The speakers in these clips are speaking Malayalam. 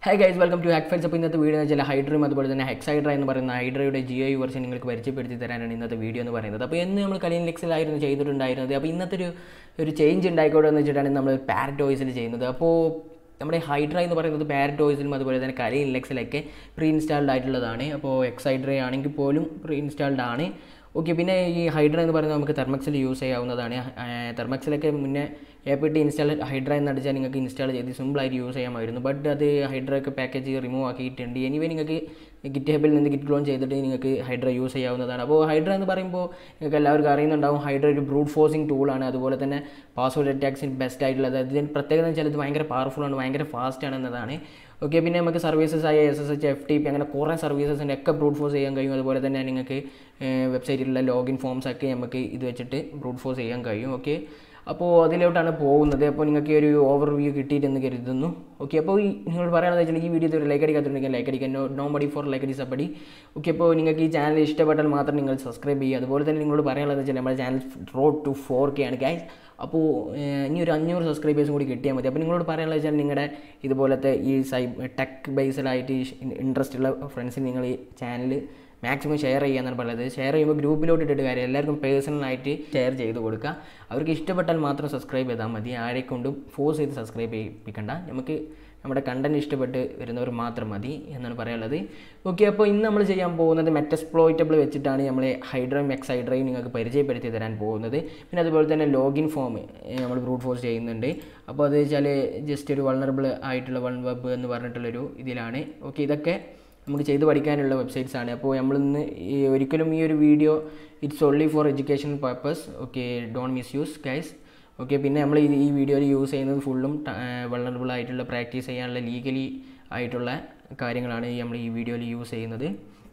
high guys welcome to hack files അപ്പോൾ ഇന്നത്തെ വീഡിയോ എന്ന് വെച്ചാൽ ഹൈഡ്രയും അതുപോലെ തന്നെ ഹെക്സ് ഹൈഡ്ര എന്ന് പറയുന്ന ഹൈഡ്രയുടെ ജിയോ വെർഷൻ നിങ്ങൾക്ക് പരിചയപ്പെടുത്തി തരാനാണ് ഇന്നത്തെ വീഡിയോ എന്ന് പറയുന്നത് അപ്പോൾ എന്ന് നമ്മൾ കളിയൻ ലെക്സിലായിരുന്നു ചെയ്തിട്ടുണ്ടായിരുന്നത് അപ്പോൾ ഇന്നത്തെ ഒരു ഒരു ചേഞ്ച് ഉണ്ടായിക്കോട്ടെ എന്ന് വെച്ചിട്ടാണ് നമ്മൾ പാരറ്റ് ഓയിസിൽ ചെയ്യുന്നത് അപ്പോൾ നമ്മുടെ ഹൈഡ്ര എന്ന് പറയുന്നത് പാരറ്റ് ഓയിസിലും അതുപോലെ തന്നെ കലയിൻ ലെക്സിലൊക്കെ പ്രീ ഇൻസ്റ്റാൾഡ് ആയിട്ടുള്ളതാണ് അപ്പോൾ എക്സ് ഹൈഡ്ര ആണെങ്കിൽ പോലും പ്രീ ഇൻസ്റ്റാൾഡ് ആണ് ഓക്കെ പിന്നെ ഈ ഹൈഡ്ര എന്ന് പറയുന്നത് നമുക്ക് തെർമക്സിൽ യൂസ് ചെയ്യാവുന്നതാണ് തെർമക്സിലൊക്കെ മുന്നേ A P T install Hydra എന്ന് അടിച്ചാൽ നിങ്ങൾക്ക് ഇൻസ്റ്റാൾ ചെയ്ത് സിമ്പിളായിട്ട് യൂസ് ചെയ്യാമായിരുന്നു ബട്ട് അത് ഹൈഡ്ര ഒക്കെ പാക്കേജ് റിമൂവ് ആക്കിയിട്ടുണ്ട് എനിവേ നിങ്ങൾക്ക് ഗിറ്റ് ഹബിൽ നിന്ന് ഗിറ്റ് ക്ലോൺ ചെയ്തിട്ട് നിങ്ങൾക്ക് ഹൈഡ്ര യൂസ് ചെയ്യാവുന്നതാണ് അപ്പോൾ ഹൈഡ്ര എന്ന് പറയുമ്പോൾ നിങ്ങൾക്ക് എല്ലാവർക്കും അറിയുന്നുണ്ടാവും ഹൈഡ്ര ഒരു ബ്രൂട്ട് ഫോഴ്സിങ് ടൂളാണ് അതുപോലെ തന്നെ പാസ്വേഡ് അറ്റാക്സിന് ബെസ്റ്റ് ആയിട്ടുള്ളത് അതിന് പ്രത്യേകത എന്ന് വെച്ചാൽ ഇത് ഭയങ്കര പവർഫുൾ ആണ് ഭയങ്കര ഫാസ്റ്റ് ആണ് എന്നതാണ് ഓക്കെ പിന്നെ നമുക്ക് സർവീസസ് ആയ S S H F T P അങ്ങനെ കുറേ സർവീസസിൻ്റെ ഒക്കെ ബ്രൂട്ട് ഫോഴ്സ് ചെയ്യാൻ കഴിയും അതുപോലെ തന്നെ നിങ്ങൾക്ക് വെബ്സൈറ്റിലുള്ള ലോഗിൻ ഫോംസ് ഒക്കെ നമുക്ക് ഇത് വെച്ചിട്ട് ബ്രൂട്ട് ഫോഴ്സ് ചെയ്യാൻ കഴിയും ഓക്കെ അപ്പോൾ അതിലോട്ടാണ് പോകുന്നത് അപ്പോൾ നിങ്ങൾക്ക് ഒരു ഓവർ വ്യൂ കിട്ടിയിട്ടെന്ന് കരുതുന്നു ഓക്കെ അപ്പോൾ ഈ നിങ്ങൾ പറയുന്നത് വെച്ചാൽ ഈ വീഡിയോ ഒരു ലൈക്ക് അടിക്കാത്തുണ്ടെങ്കിൽ ലൈക്ക് അടിക്കാൻ നോ നോ മടി ഫോർ ലൈക്ക് അടി സപ്പടി ഓക്കെ അപ്പോൾ നിങ്ങൾക്ക് ഈ ചാനൽ ഇഷ്ടപ്പെട്ടാൽ മാത്രം നിങ്ങൾ സബ്സ്ക്രൈബ് ചെയ്യുക അതുപോലെ തന്നെ നിങ്ങളോട് പറയാനുള്ളത് വെച്ചാൽ നമ്മുടെ channel road to four K ആണ് ഗൈസ് അപ്പോൾ ഇനി ഒരു അഞ്ഞൂറ് സബ്സ്ക്രൈബേഴ്സും കൂടി കിട്ടിയാൽ മതി അപ്പോൾ നിങ്ങളോട് പറയാനുള്ളത് വെച്ചാൽ നിങ്ങളുടെ ഇതുപോലത്തെ ഈ സൈ ടെക് ബേസ്ഡായിട്ട് ഇൻട്രസ്റ്റ് ഉള്ള ഫ്രണ്ട്സിന് നിങ്ങൾ ഈ ചാനൽ മാക്സിമം ഷെയർ ചെയ്യാന്നാണ് പറയുന്നത് ഷെയർ ചെയ്യുമ്പോൾ ഗ്രൂപ്പിലോട്ട് ഇട്ടിട്ട് കാര്യം എല്ലാവർക്കും പേഴ്സണലായിട്ട് ഷെയർ ചെയ്ത് കൊടുക്കുക അവർക്ക് ഇഷ്ടപ്പെട്ടാൽ മാത്രം സബ്സ്ക്രൈബ് ചെയ്താൽ മതി ആരെ കൊണ്ടും ഫോഴ്സ് ചെയ്ത് സബ്സ്ക്രൈബ് ചെയ്യിപ്പിക്കണ്ട നമുക്ക് നമ്മുടെ കണ്ടൻറ്റ് ഇഷ്ടപ്പെട്ട് വരുന്നവർ മാത്രം മതി എന്നാണ് പറയാനുള്ളത് ഓക്കെ അപ്പോൾ ഇന്ന് നമ്മൾ ചെയ്യാൻ പോകുന്നത് മെറ്റസ്പ്ലോയിറ്റബിൾ വെച്ചിട്ടാണ് നമ്മൾ ഹൈഡ്രയും എക്സ് ഹൈഡ്രയും നിങ്ങൾക്ക് പരിചയപ്പെടുത്തി തരാൻ പോകുന്നത് പിന്നെ അതുപോലെ തന്നെ ലോഗിൻ ഫോം നമ്മൾ ബ്രൂട്ട് ഫോഴ്സ് ചെയ്യുന്നുണ്ട് അപ്പോൾ അത് വെച്ചാൽ ജസ്റ്റ് ഒരു വൾണറബിൾ ആയിട്ടുള്ള വൺ വെബ് എന്ന് പറഞ്ഞിട്ടുള്ളൊരു ഇതിലാണ് ഓക്കെ ഇതൊക്കെ നമുക്ക് ചെയ്ത് പഠിക്കാനുള്ള വെബ്സൈറ്റ്സ് ആണ് അപ്പോൾ നമ്മളിന്ന് ഈ ഒരിക്കലും ഈ ഒരു video it's only for education purpose okay don't misuse guys okay പിന്നെ നമ്മൾ ഈ ഈ വീഡിയോയിൽ യൂസ് ചെയ്യുന്നത് ഫുള്ളും വള്ളറബിൾ ആയിട്ടുള്ള പ്രാക്ടീസ് ചെയ്യാനുള്ള ലീഗലി ആയിട്ടുള്ള കാര്യങ്ങളാണ് നമ്മൾ ഈ വീഡിയോയിൽ യൂസ് ചെയ്യുന്നത്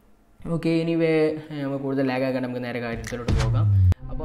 ഓക്കെ എനിവേ നമുക്ക് കൂടുതൽ ലാഗ് ആക്കാൻ നമുക്ക് നേരെ കാര്യത്തിലോട്ട് പോകാം അപ്പോൾ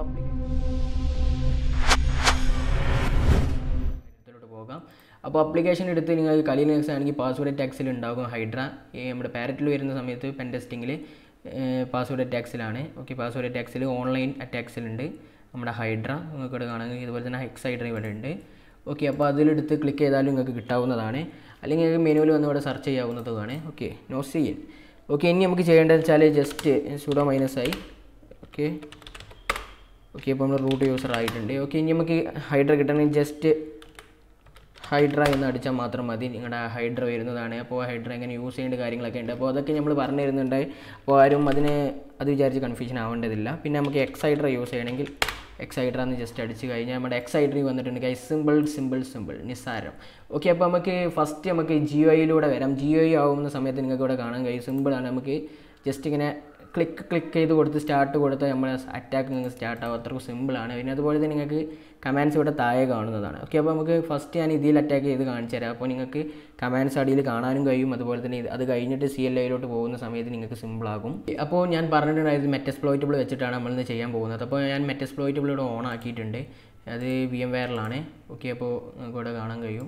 കാര്യത്തിലോട്ട് പോകാം അപ്പോൾ അപ്ലിക്കേഷൻ എടുത്ത് നിങ്ങൾ കളി നെക്സ് ആണെങ്കിൽ പാസ്വേഡ് ടാക്സിൽ ഉണ്ടാകും ഹൈഡ്ര ഈ നമ്മുടെ പാരറ്റിൽ വരുന്ന സമയത്ത് പെൻ ടെസ്റ്റിങ്ങിൽ പാസ്വേഡ് അറ്റാക്സിലാണ് ഓക്കെ പാസ്വേഡ് അറ്റാക്സിൽ ഓൺലൈൻ അറ്റാക്സിലുണ്ട് നമ്മുടെ ഹൈഡ്ര നിങ്ങൾക്ക് ഇവിടെ കാണാൻ ഇതുപോലെ തന്നെ ഹെക്സ് ഹൈഡ്ര ഇവിടെ ഉണ്ട് ഓക്കെ അപ്പോൾ അതിലെടുത്ത് ക്ലിക്ക് ചെയ്താലും നിങ്ങൾക്ക് കിട്ടാവുന്നതാണ് അല്ലെങ്കിൽ നിങ്ങൾക്ക് മെനുവിൽ വന്ന് ഇവിടെ സെർച്ച് ചെയ്യാവുന്നതുമാണ് ഓക്കെ നോ സീൻ ഓക്കെ ഇനി നമുക്ക് ചെയ്യേണ്ടത് വെച്ചാൽ ജസ്റ്റ് സുഡോ മൈനസ് ആയി ഓക്കെ ഓക്കെ അപ്പോൾ നമ്മൾ റൂട്ട് യൂസർ ആയിട്ടുണ്ട് ഓക്കെ ഇനി നമുക്ക് ഹൈഡ്ര കിട്ടണമെങ്കിൽ ജസ്റ്റ് ഹൈഡ്ര എന്ന് അടിച്ചാൽ മാത്രം മതി നിങ്ങളുടെ ഹൈഡ്ര വരുന്നതാണ് അപ്പോൾ ഹൈഡ്ര എങ്ങനെ യൂസ് ചെയ്യേണ്ട കാര്യങ്ങളൊക്കെ ഉണ്ട് അപ്പോൾ അതൊക്കെ നമ്മൾ പറഞ്ഞു തരുന്നുണ്ട് അപ്പോൾ ആരും അതിന് അത് വിചാരിച്ച് കൺഫ്യൂഷൻ ആവേണ്ടതില്ല പിന്നെ നമുക്ക് എക്സ് ഹൈഡ്ര യൂസ് ചെയ്യണമെങ്കിൽ എക്സ് ഹൈഡ്ര എന്ന് ജസ്റ്റ് അടിച്ച് കഴിഞ്ഞാൽ നമ്മുടെ എക്സ് ഹൈഡ്രി വന്നിട്ടുണ്ട് കൈ സിമ്പിൾ സിമ്പിൾ സിമ്പിൾ നിസ്സാരം ഓക്കെ അപ്പോൾ നമുക്ക് ഫസ്റ്റ് നമുക്ക് ജിയോ ഐയിലൂടെ വരാം ജിയോ ഐ ആവുന്ന സമയത്ത് നിങ്ങൾക്ക് ഇവിടെ കാണാൻ കഴിയും സിമ്പിളാണ് നമുക്ക് ജസ്റ്റ് ഇങ്ങനെ ക്ലിക്ക് ക്ലിക്ക് ചെയ്ത് കൊടുത്ത് സ്റ്റാർട്ട് കൊടുത്ത് നമ്മൾ അറ്റാക്ക് നിങ്ങൾക്ക് സ്റ്റാർട്ട് ആവും അത്രക്കും സിമ്പിളാണ് പിന്നെ അതുപോലെ തന്നെ നിങ്ങൾക്ക് കമാൻഡ്സ് ഇവിടെ താഴെ കാണുന്നതാണ് ഓക്കെ അപ്പോൾ നമുക്ക് ഫസ്റ്റ് ഞാൻ ഇതിൽ അറ്റാക്ക് ചെയ്ത് കാണിച്ചു തരാം അപ്പോൾ നിങ്ങൾക്ക് കമാൻഡ്സ് അടിയിൽ കാണാനും കഴിയും അതുപോലെ തന്നെ ഇത് അത് കഴിഞ്ഞിട്ട് സി എൽ ഐയിലോട്ട് പോകുന്ന സമയത്ത് നിങ്ങൾക്ക് സിമ്പിളാകും അപ്പോൾ ഞാൻ പറഞ്ഞിട്ടുണ്ടായിരുന്നു മെറ്റസ്പ്ലോയിറ്റബിൾ വെച്ചിട്ടാണ് നമ്മളിന്ന് ചെയ്യാൻ പോകുന്നത് അപ്പോൾ ഞാൻ മെറ്റസ്പ്ലോയിറ്റബിൾ ഇവിടെ ഓൺ ആക്കിയിട്ടുണ്ട് അത് വി എം വെയറിലാണ് ഓക്കെ അപ്പോൾ നിങ്ങൾക്ക് ഇവിടെ കാണാൻ കഴിയും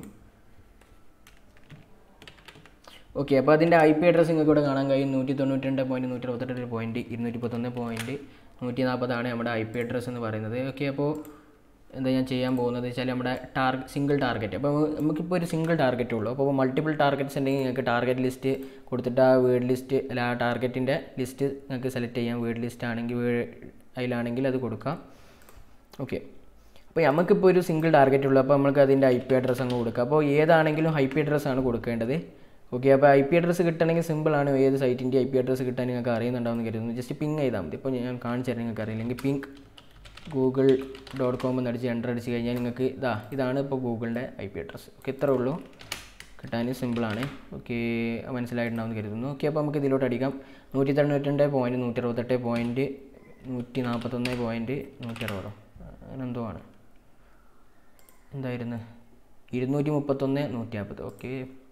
ഓക്കെ അപ്പോൾ അതിൻ്റെ ഐ പി അഡ്രസ്സ് നിങ്ങൾക്ക് ഇവിടെ കാണാൻ കഴിയും നൂറ്റി തൊണ്ണൂറ്റി രണ്ട് പോയിൻറ്റ് നൂറ്റി അറുപത്തെട്ട് പോയിൻറ്റ് ഇരുന്നൂറ്റി മുപ്പത്തൊന്ന് പോയിൻറ്റ് നൂറ്റി നാൽപ്പതാണ് നമ്മുടെ ഐ പി അഡ്രസ്സ് എന്ന് പറയുന്നത് ഓക്കെ അപ്പോൾ എന്താ ഞാൻ ചെയ്യാൻ പോകുന്നത് വെച്ചാൽ നമ്മുടെ ടാർഗറ്റ് സിംഗിൾ ടാർഗറ്റ് അപ്പോൾ നമുക്കിപ്പോൾ ഒരു സിംഗിൾ ടാർഗറ്റ് ഉള്ളൂ അപ്പോൾ മൾട്ടിപ്പിൾ ടാർഗറ്റ്സ് ഉണ്ടെങ്കിൽ നിങ്ങൾക്ക് ടാർഗറ്റ് ലിസ്റ്റ് കൊടുത്തിട്ട് ആ വേർഡ് ലിസ്റ്റ് അല്ല ആ ടാർഗറ്റിൻ്റെ ലിസ്റ്റ് നിങ്ങൾക്ക് സെലക്ട് ചെയ്യാം വേർഡ് ലിസ്റ്റ് ആണെങ്കിൽ അതിലാണെങ്കിൽ അത് കൊടുക്കാം ഓക്കെ അപ്പോൾ നമുക്കിപ്പോൾ ഒരു സിംഗിൾ ടാർഗറ്റ് ഉള്ളൂ അപ്പോൾ നമുക്ക് അതിൻ്റെ ഐ പി അഡ്രസ്സ് അങ്ങ് കൊടുക്കാം അപ്പോൾ ഏതാണെങ്കിലും ഐ പി അഡ്രസ്സാണ് കൊടുക്കേണ്ടത് ഓക്കെ അപ്പോൾ ഐ പി അഡ്രസ്സ് കിട്ടണമെങ്കിൽ സിമ്പിളാണ് ഏത് സൈറ്റിൻ്റെ ഐ പി അഡ്രസ്സ് കിട്ടാൻ നിങ്ങൾക്ക് അറിയുന്നുണ്ടാവും കരുതുന്നു ജസ്റ്റ് പിങ് ചെയ്താൽ മതി ഇപ്പോൾ ഞാൻ കാണിച്ചു തരാം നിങ്ങൾക്ക് അറിയില്ലെങ്കിൽ പിങ്ക് ഗൂഗിൾ ഡോട്ട് കോം എന്ന് അടിച്ച് എൻ്റർ അടിച്ച് കഴിഞ്ഞാൽ നിങ്ങൾക്ക് ഇതാ ഇതാണ് ഇപ്പോൾ ഗൂഗിളിൻ്റെ ഐ പി അഡ്രസ്സ് ഓക്കെ ഇത്രേ ഉള്ളൂ കിട്ടാൻ സിമ്പിളാണ് ഓക്കെ മനസ്സിലായിട്ടുണ്ടാവും കരുതുന്നു ഓക്കെ അപ്പോൾ നമുക്ക് ഇതിലോട്ട് അടിക്കാം നൂറ്റി തൊണ്ണൂറ്റിരണ്ട് പോയിൻറ്റ് നൂറ്റി അറുപത്തെട്ട് പോയിൻറ്റ് നൂറ്റി നാൽപ്പത്തൊന്ന് പോയിൻറ്റ് നൂറ്റി അറുപതോ അങ്ങനെ എന്തോ ആണ് എന്തായിരുന്നു ഇരുന്നൂറ്റി മുപ്പത്തൊന്ന് നൂറ്റി നാൽപ്പത് ഓക്കെ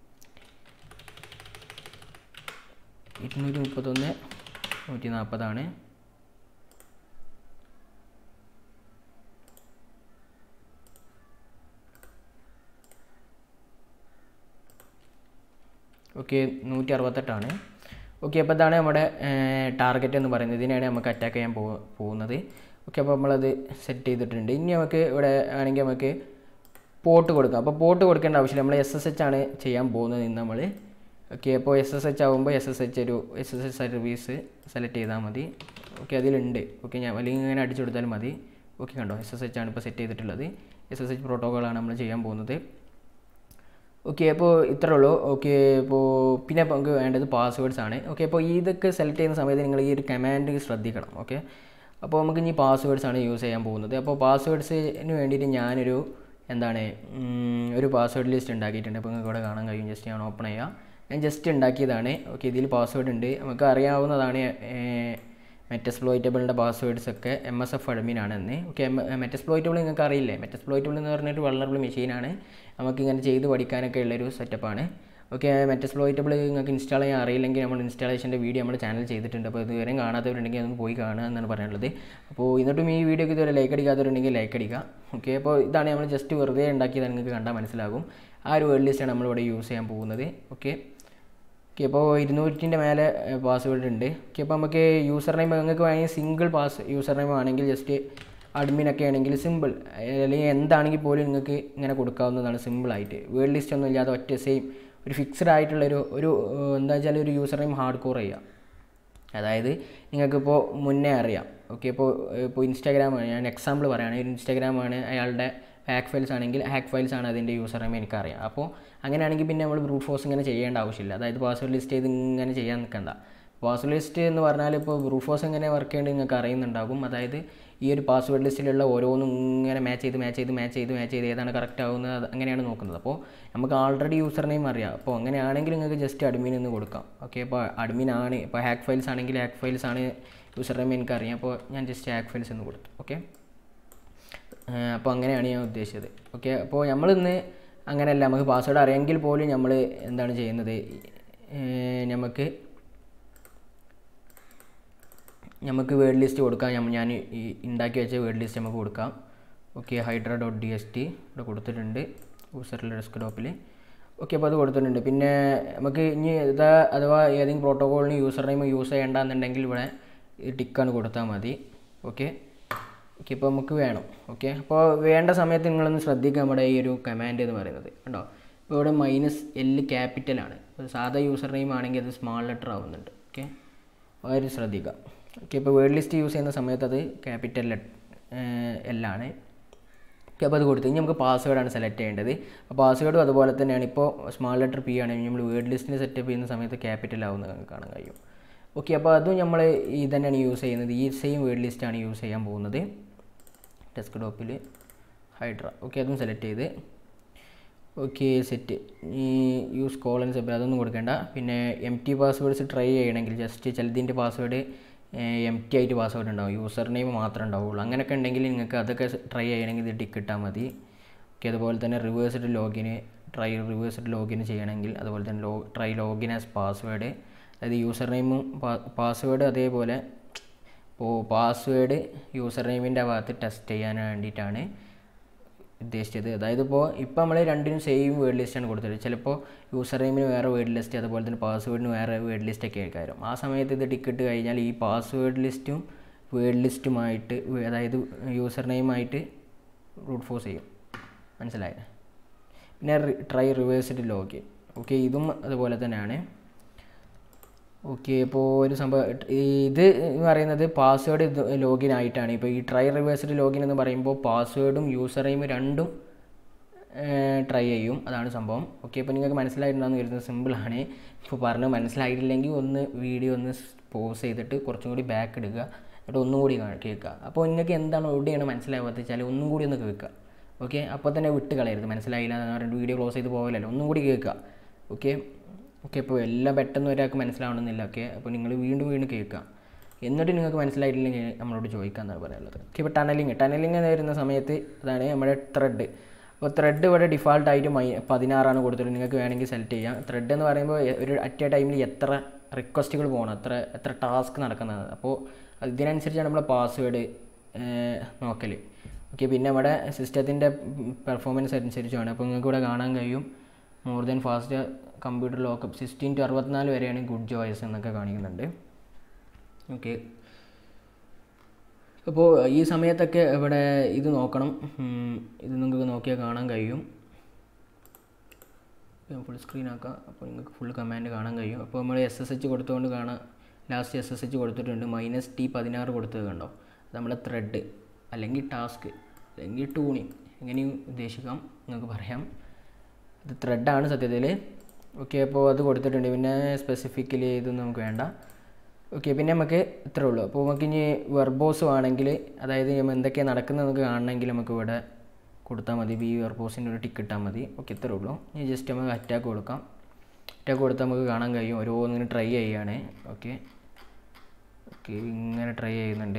ഇരുന്നൂറ്റി മുപ്പത്തൊന്ന് നൂറ്റി നാൽപ്പതാണ് ഓക്കെ നൂറ്റി അറുപത്തെട്ടാണ് ഓക്കെ അപ്പോൾ ഇതാണ് നമ്മുടെ ടാർഗറ്റ് എന്ന് പറയുന്നത് ഇതിനെയാണ് നമുക്ക് അറ്റാക്ക് ചെയ്യാൻ പോ പോകുന്നത് ഓക്കെ അപ്പോൾ നമ്മളത് സെറ്റ് ചെയ്തിട്ടുണ്ട് ഇനി നമുക്ക് ഇവിടെ ആണെങ്കിൽ നമുക്ക് പോട്ട് കൊടുക്കാം അപ്പോൾ പോട്ട് കൊടുക്കേണ്ട ആവശ്യമില്ല നമ്മൾ എസ് എസ് എച്ച് ആണ് ചെയ്യാൻ പോകുന്നത് ഇന്ന് നമ്മൾ ഓക്കെ അപ്പോൾ എസ് എസ് എച്ച് ആകുമ്പോൾ എസ് എസ് എച്ച് ഒരു S S H service select ചെയ്താൽ മതി ഓക്കെ അതിലുണ്ട് ഓക്കെ ഞാൻ അല്ലെങ്കിൽ ഇങ്ങനെ അടിച്ചു കൊടുത്താലും മതി ഓക്കെ കണ്ടോ എസ് എസ് എച്ച് ആണ് ഇപ്പോൾ സെറ്റ് ചെയ്തിട്ടുള്ളത് എസ് എസ് എച്ച് പ്രോട്ടോക്കോളാണ് നമ്മൾ ചെയ്യാൻ പോകുന്നത് ഓക്കെ അപ്പോൾ ഇത്രേ ഉള്ളൂ ഓക്കെ ഇപ്പോൾ പിന്നെ നമുക്ക് വേണ്ടത് പാസ്വേഡ്സ് ആണ് ഓക്കെ അപ്പോൾ ഇതൊക്കെ സെലക്ട് ചെയ്യുന്ന സമയത്ത് നിങ്ങൾ ഈ ഒരു കമാൻഡ് ശ്രദ്ധിക്കണം ഓക്കെ അപ്പോൾ നമുക്ക് ഇനി പാസ്വേഡ്സ് ആണ് യൂസ് ചെയ്യാൻ പോകുന്നത് അപ്പോൾ പാസ്വേഡ്സിന് വേണ്ടിയിട്ട് ഞാനൊരു എന്താണ് ഉം, ഒരു പാസ്വേഡ് ലിസ്റ്റ് ഉണ്ടാക്കിയിട്ടുണ്ട് അപ്പോൾ നിങ്ങൾക്ക് ഇവിടെ കാണാൻ കഴിയും ജസ്റ്റ് ഞാൻ ഓപ്പൺ ചെയ്യാം ഞാൻ ജസ്റ്റ് ഉണ്ടാക്കിയതാണ് ഓക്കെ ഇതിൽ പാസ്വേഡ് ഉണ്ട് നമുക്ക് അറിയാവുന്നതാണ് മെറ്റസ്പ്ലോയിറ്റബിളിൻ്റെ പാസ്വേഡ്സ് ഒക്കെ എം എസ് എഫ് അഡ്മിനാണെന്ന് ഓക്കെ മെറ്റസ്പ്ലോയിറ്റബിൾ നിങ്ങൾക്ക് അറിയില്ലേ മെറ്റസ്പ്ലോയിറ്റബിൾ എന്ന് പറഞ്ഞിട്ട് വളറബിൾ മെഷീനാണ് നമുക്ക് ഇങ്ങനെ ചെയ്ത് പഠിക്കാനൊക്കെ ഉള്ളൊരു സെറ്റപ്പാണ് ഓക്കെ മെറ്റസ്പ്ലോയിറ്റബിൾ നിങ്ങൾക്ക് ഇൻസ്റ്റാൾ ചെയ്യാൻ അറിയില്ലെങ്കിൽ നമ്മൾ ഇൻസ്റ്റാളേഷൻ്റെ വീഡിയോ നമ്മുടെ ചാനൽ ചെയ്തിട്ടുണ്ട് അപ്പോൾ ഇതുവരെ കാണാത്തവരുണ്ടെങ്കിൽ അതൊന്ന് പോയി കാണുക എന്നാണ് പറയാനുള്ളത് അപ്പോൾ എന്നിട്ടും ഈ വീഡിയോക്ക് ഇതുവരെ ലൈക്ക് അടിക്കാത്തവരുണ്ടെങ്കിൽ ലൈക്ക് അടിക്കുക ഓക്കെ അപ്പോൾ ഇതാണ് നമ്മൾ ജസ്റ്റ് വെറുതെ ഉണ്ടാക്കിയത് നിങ്ങൾക്ക് കണ്ടാൽ മനസ്സിലാകും ആ ഒരു വേർഡ് ലിസ്റ്റാണ് നമ്മളിവിടെ യൂസ് ചെയ്യാൻ പോകുന്നത് ഓക്കെ ഓക്കെ അപ്പോൾ ഇരുന്നൂറ്റിൻ്റെ മേലെ പാസ്വേഡ് ഉണ്ട് ഓക്കെ അപ്പോൾ നമുക്ക് യൂസർ നെയിം നിങ്ങൾക്ക് വേണമെങ്കിൽ സിംഗിൾ പാസ് യൂസർ നെയിം ആണെങ്കിൽ ജസ്റ്റ് അഡ്മിനൊക്കെ ആണെങ്കിൽ സിമ്പിൾ അല്ലെങ്കിൽ എന്താണെങ്കിൽ പോലും നിങ്ങൾക്ക് ഇങ്ങനെ കൊടുക്കാവുന്നതാണ് സിമ്പിളായിട്ട് വേർഡ് ലിസ്റ്റ് ഒന്നും ഇല്ലാതെ ഒറ്റ സെയിം ഒരു ഫിക്സ്ഡ് ആയിട്ടുള്ളൊരു ഒരു ഏഹ്, എന്താ വെച്ചാൽ ഒരു യൂസർ നെയിം ഹാർഡ് കോർ ചെയ്യുക അതായത് നിങ്ങൾക്കിപ്പോൾ മുന്നേ അറിയാം ഓക്കെ ഇപ്പോൾ ഇപ്പോൾ ഇൻസ്റ്റാഗ്രാമാണ് ഞാൻ എക്സാമ്പിൾ പറയുകയാണെങ്കിൽ ഇൻസ്റ്റാഗ്രാമാണ് അയാളുടെ ഹാക്ക് ഫയൽസ് ആണെങ്കിൽ ഹാക്ക് ഫയൽസ് ആണ് അതിൻ്റെ യൂസർ നെയിം എനിക്കറിയാം അപ്പോൾ അങ്ങനെയാണെങ്കിൽ പിന്നെ നമ്മൾ ബ്രൂട്ട് ഫോഴ്സ് ഇങ്ങനെ ചെയ്യേണ്ട ആവശ്യമില്ല അതായത് പാസ്വേഡ് ലിസ്റ്റ് ചെയ്ത് ഇങ്ങനെ ചെയ്യാൻ നിൽക്കണ്ട പാസ്വേഡ് ലിസ്റ്റ് എന്ന് പറഞ്ഞാൽ ഇപ്പോൾ ബ്രൂട്ട് ഫോഴ്സ് എങ്ങനെ വർക്ക് ചെയ്യേണ്ടത് നിങ്ങൾക്ക് അറിയുന്നുണ്ടാകും അതായത് ഈ ഒരു പാസ്വേഡ് ലിസ്റ്റിലുള്ള ഓരോന്നും ഇങ്ങനെ മാച്ച് ചെയ്ത് മാച്ച് ചെയ്ത് മാച്ച് ചെയ്ത് മാച്ച് ചെയ്ത് ഏതാണ് കറക്റ്റ് ആവുന്നത് അത് അങ്ങനെയാണ് നോക്കുന്നത് അപ്പോൾ നമുക്ക് ആൾറെഡി യൂസർ നെയിം അറിയാം അപ്പോൾ അങ്ങനെയാണെങ്കിൽ നിങ്ങൾക്ക് ജസ്റ്റ് അഡ്മിൻ എന്ന് കൊടുക്കാം ഓക്കെ അപ്പോൾ അഡ്മിൻ ആണ് ഇപ്പോൾ ഹാക്ക് ഫയൽസ് ആണെങ്കിൽ ഹാക്ക് ഫയൽസ് ആണ് യൂസർ നെയിം എനിക്കറിയാം അപ്പോൾ ഞാൻ ജസ്റ്റ് ഹാക്ക് ഫയൽസ് എന്ന് കൊടുത്തു ഓക്കെ അപ്പോൾ അങ്ങനെയാണ് ഞാൻ ഉദ്ദേശിച്ചത് ഓക്കെ അപ്പോൾ നമ്മളിന്ന് അങ്ങനെയല്ല നമുക്ക് പാസ്വേഡ് അറിയാമെങ്കിൽ പോലും നമ്മൾ എന്താണ് ചെയ്യുന്നത് ഏഹ് നമുക്ക് നമുക്ക് വേർഡ് ലിസ്റ്റ് കൊടുക്കാം ഞമ്മ- ഞാൻ ഈ ഉണ്ടാക്കി വെച്ച വേർഡ് ലിസ്റ്റ് നമുക്ക് കൊടുക്കാം okay Hydra dot D S T ഇവിടെ കൊടുത്തിട്ടുണ്ട് യൂസറിലെ ഡെസ്ക്ടോപ്പിൽ ഓക്കെ അപ്പോൾ അത് കൊടുത്തിട്ടുണ്ട് പിന്നെ നമുക്ക് ഇനി ഇതാ അഥവാ ഏതെങ്കിലും പ്രോട്ടോകോളിന് യൂസർ നെയിം യൂസ് ചെയ്യേണ്ടെന്നുണ്ടെങ്കിൽ ഇവിടെ ഈ ടിക്കാണ് കൊടുത്താൽ മതി ഓക്കെ ഓക്കെ ഇപ്പോൾ നമുക്ക് വേണം ഓക്കെ അപ്പോൾ വേണ്ട സമയത്ത് നിങ്ങളൊന്ന് ശ്രദ്ധിക്കുക നമ്മുടെ ഈ ഒരു കമാൻഡ് എന്ന് പറയുന്നത് കണ്ടോ ഇപ്പോൾ ഇവിടെ മൈനസ് എൽ ക്യാപിറ്റലാണ് സാധാ യൂസർ നെയിം ആണെങ്കിൽ അത് സ്മാൾ ലെറ്റർ ആവുന്നുണ്ട് ഓക്കെ വളരെ ശ്രദ്ധിക്കുക ഓക്കെ ഇപ്പോൾ വേർഡ് ലിസ്റ്റ് യൂസ് ചെയ്യുന്ന സമയത്ത് അത് ക്യാപിറ്റൽ എല്ലാണ് ഓക്കെ അപ്പോൾ അത് കൊടുത്തു ഇനി നമുക്ക് പാസ്വേഡാണ് സെലക്ട് ചെയ്യേണ്ടത് അപ്പോൾ പാസ്വേഡും അതുപോലെ തന്നെയാണ് ഇപ്പോൾ സ്മാൾ ലെറ്റർ പി ആണ് നമ്മൾ വേർഡ് ലിസ്റ്റിന് സെറ്റപ്പ് ചെയ്യുന്ന സമയത്ത് ക്യാപിറ്റൽ ആവുന്നത് നമുക്ക് കാണാൻ കഴിയും ഓക്കെ അപ്പോൾ അതും നമ്മൾ ഈ തന്നെയാണ് യൂസ് ചെയ്യുന്നത് ഈ സെയിം വേർഡ് ലിസ്റ്റാണ് യൂസ് ചെയ്യാൻ പോകുന്നത് ഡെസ്ക്ടോപ്പിൽ ഹൈഡ്ര ഓക്കെ അതും സെലക്ട് ചെയ്ത് ഓക്കെ സെറ്റ് ഈ യൂസ് കോളൻ സെപ്പ് അതൊന്നും കൊടുക്കേണ്ട പിന്നെ എം ടി പാസ്വേഡ്സ് ട്രൈ ചെയ്യണമെങ്കിൽ ജസ്റ്റ് ചിലതിൻ്റെ പാസ്വേഡ് എം ടി ആയിട്ട് പാസ്വേഡ് ഉണ്ടാവും യൂസർ നെയിം മാത്രമേ ഉണ്ടാവുള്ളൂ അങ്ങനെയൊക്കെ ഉണ്ടെങ്കിൽ നിങ്ങൾക്ക് അതൊക്കെ ട്രൈ ചെയ്യണമെങ്കിൽ ഇത് ടിക്ക് ഇട്ടാൽ മതി ഓക്കെ അതുപോലെ തന്നെ റിവേഴ്സ്ഡ് ലോഗിന് ട്രൈ റിവേഴ്സ്ഡ് ലോഗിൻ ചെയ്യണമെങ്കിൽ അതുപോലെ തന്നെ ലോ ട്രൈ ലോഗിൻ ആസ് പാസ്വേഡ് അതായത് യൂസർ നെയിമും പാസ്വേഡ് അതേപോലെ ഇപ്പോൾ പാസ്വേഡ് യൂസർ നെയിമിൻ്റെ ഭാഗത്ത് ടെസ്റ്റ് ചെയ്യാൻ വേണ്ടിയിട്ടാണ് ഉദ്ദേശിച്ചത് അതായത് ഇപ്പോൾ ഇപ്പോൾ നമ്മൾ രണ്ടിനും സെയിം വേർഡ് ലിസ്റ്റാണ് കൊടുത്തത് ചിലപ്പോൾ യൂസർ നെയിമിന് വേറെ വേർഡ് ലിസ്റ്റ് അതുപോലെ തന്നെ പാസ്വേഡിന് വേറെ വേർഡ് ലിസ്റ്റ് ഒക്കെ ആയിരിക്കും ആ സമയത്ത് ഇത് ടിക്കറ്റ് കഴിഞ്ഞാൽ ഈ പാസ്വേഡ് ലിസ്റ്റും വേർഡ് ലിസ്റ്റുമായിട്ട് അതായത് യൂസർ നെയിമായിട്ട് റൂട്ട് ഫോഴ്സ് ചെയ്യും മനസ്സിലായത് പിന്നെ ട്രൈ റിവേഴ്സ്ഡ് ലോഗിൻ ഓക്കെ ഇതും അതുപോലെ തന്നെയാണ് ഓക്കെ ഇപ്പോൾ ഒരു സംഭവം ഇത് എന്ന് പറയുന്നത് പാസ്വേഡ് ഇത് ലോഗിൻ ആയിട്ടാണ് ഇപ്പോൾ ഈ ട്രൈ റിവേഴ്സ്ഡ് ലോഗിൻ എന്ന് പറയുമ്പോൾ പാസ്വേഡും യൂസർ നെയിം രണ്ടും ട്രൈ ചെയ്യും അതാണ് സംഭവം ഓക്കെ ഇപ്പോൾ നിങ്ങൾക്ക് മനസ്സിലായിട്ടുണ്ടാകുന്ന കരുതുന്നത് സിമ്പിളാണ് ഇപ്പോൾ പറഞ്ഞ് മനസ്സിലായിട്ടില്ലെങ്കിൽ ഒന്ന് വീഡിയോ ഒന്ന് പോസ് ചെയ്തിട്ട് കുറച്ചും കൂടി ബാക്ക് എടുക്കുക എന്നിട്ട് ഒന്നും കൂടി കാ- കേൾക്കുക അപ്പോൾ നിങ്ങൾക്ക് എന്താണ് എവിടെയാണ് മനസ്സിലാവാത്തത് വെച്ചാൽ ഒന്നും കൂടി ഒന്ന് കേൾക്കുക ഓക്കെ അപ്പോൾ തന്നെ വിട്ട് കളയരുത് മനസ്സിലായില്ല എന്ന് പറഞ്ഞിട്ട് വീഡിയോ ക്ലോസ് ചെയ്ത് പോകലല്ലോ ഒന്നും കൂടി കേൾക്കുക ഓക്കെ ഓക്കെ ഇപ്പോൾ എല്ലാം പെട്ടെന്ന് ഒരാൾക്ക് മനസ്സിലാവണമെന്നില്ല ഓക്കെ അപ്പോൾ നിങ്ങൾ വീണ്ടും വീണ്ടും കേൾക്കുക എന്നിട്ട് നിങ്ങൾക്ക് മനസ്സിലായിട്ടില്ലെങ്കിൽ നമ്മളോട് ചോദിക്കാമെന്നാണ് പറയാനുള്ളത് ഓക്കെ ഇപ്പോൾ ടണലിങ് ടണലിങ് എന്ന് വരുന്ന സമയത്ത് അതാണ് നമ്മുടെ ത്രെഡ് അപ്പോൾ ത്രെഡ് ഇവിടെ ഡിഫാൾട്ടായിട്ട് മൈ പതിനാറാണ് കൊടുത്തിട്ടുള്ളത് നിങ്ങൾക്ക് വേണമെങ്കിൽ സെലക്ട് ചെയ്യാം ത്രെഡ് എന്ന് പറയുമ്പോൾ എ- ഒരു അറ്റ് എ ടൈമിൽ എത്ര റിക്വസ്റ്റുകൾ പോകണം എത്ര എത്ര ടാസ്ക് നടക്കുന്നത് അപ്പോൾ ഇതിനനുസരിച്ചാണ് നമ്മൾ പാസ്വേഡ് നോക്കൽ ഓക്കെ പിന്നെ നമ്മുടെ സിസ്റ്റത്തിൻ്റെ പെർഫോമൻസ് അനുസരിച്ചാണ് അപ്പോൾ നിങ്ങൾക്ക് ഇവിടെ കാണാൻ കഴിയും more than fast computer lockup sixteen to അറുപത്തിനാല് വരെയാണ് ഗുഡ് ജോയ്സ് എന്നൊക്കെ കാണിക്കുന്നുണ്ട് ഓക്കെ അപ്പോൾ ഈ സമയത്തൊക്കെ ഇവിടെ ഇത് നോക്കണം ഉം, ഇത് നിങ്ങൾക്ക് നോക്കിയാൽ കാണാൻ കഴിയും ഞാൻ ഫുൾ സ്ക്രീൻ ആക്കാം അപ്പോൾ നിങ്ങൾക്ക് ഫുൾ കമാൻഡ് കാണാൻ കഴിയും അപ്പോൾ നമ്മൾ എസ് എസ് എച്ച് കൊടുത്തുകൊണ്ട് കാണാം ലാസ്റ്റ് എസ് എസ് എച്ച് കൊടുത്തിട്ടുണ്ട് മൈനസ് ടി പതിനാറ് കൊടുത്തത് കണ്ടോ അത് നമ്മളെ ത്രെഡ് അല്ലെങ്കിൽ ടാസ്ക് അല്ലെങ്കിൽ ടൂണിങ് എങ്ങനെയും ഉദ്ദേശിക്കാം നിങ്ങൾക്ക് പറയാം ഇത് ത്രെഡാണ് സത്യത്തിൽ ഓക്കെ അപ്പോൾ അത് കൊടുത്തിട്ടുണ്ട് പിന്നെ സ്പെസിഫിക്കലി ഇതൊന്നും നമുക്ക് വേണ്ട ഓക്കെ പിന്നെ നമുക്ക് ഇത്രേ ഉള്ളൂ അപ്പോൾ നമുക്ക് ഇനി വെർബോസ് വേണമെങ്കിൽ അതായത് നമ്മൾ എന്തൊക്കെയാണ് നടക്കുന്നത് നമുക്ക് കാണണമെങ്കിൽ നമുക്ക് ഇവിടെ കൊടുത്താൽ മതി ബി വെർബോസിൻ്റെ ഒരു ടിക്ക് ഇട്ടാൽ മതി ഓക്കെ ഇത്രേ ഉള്ളൂ ഇനി ജസ്റ്റ് നമുക്ക് അറ്റാക്ക് കൊടുക്കാം അറ്റാക്ക് കൊടുത്താൽ നമുക്ക് കാണാൻ കഴിയും ഓരോന്നിനും ട്രൈ ചെയ്യുകയാണ് ഓക്കെ ഓക്കെ ഇങ്ങനെ ട്രൈ ചെയ്യുന്നുണ്ട്